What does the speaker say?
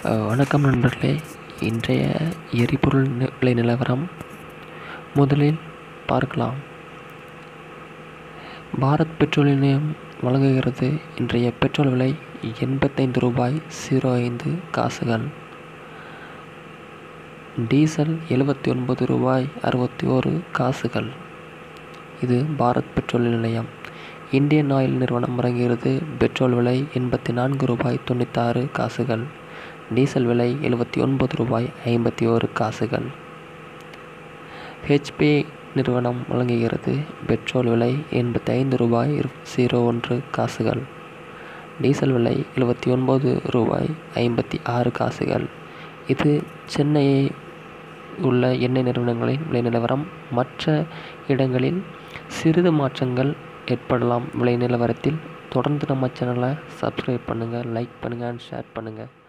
அஹ் வணக்கம் நண்பர்களே இன்றைய எரிபொருள் நி- விலை நிலவரம் முதலில் பார்க்கலாம் பாரத் பெட்ரோலியம் வழங்குகிறது இன்றைய பெட்ரோல் விலை எண்பத்தைந்து ரூபாய் ஜீரோ ஐந்து காசுகள் டீசல் எழுபத்தி ஒன்பது ரூபாய் அறுபத்தி ஓரு காசுகள் இது பாரத் பெட்ரோல் நிலையம் இந்தியன் ஆயில் நிறுவனம் வழங்குகிறது பெட்ரோல் விலை எண்பத்தி நான்கு ரூபாய் தொண்ணூத்தாறு காசுகள் டீசல் விலை எழுபத்தி ஒன்பது ரூபாய் ஐம்பத்தி ஓரு காசுகள் ஹெச்பி நிறுவனம் வழங்குகிறது பெட்ரோல் விலை எண்பத்தி ஐந்து ரூபாய் ஜீரோ ஒன்று காசுகள் டீசல் விலை எழுபத்தி ஒன்பது ரூபாய் ஐம்பத்தி ஆறு காசுகள் இது சென்னையை உள்ள எண்ணெய் நிறுவனங்களின் விலை நிலவரம் மற்ற இடங்களில் சிறிது மாற்றங்கள் ஏற்படலாம் விலை நிலவரத்தில் தொடர்ந்து நம்ம சேனலை சப்ஸ்கிரைப் பண்ணுங்கள் லைக் பண்ணுங்கள் அண்ட் ஷேர் பண்ணுங்கள்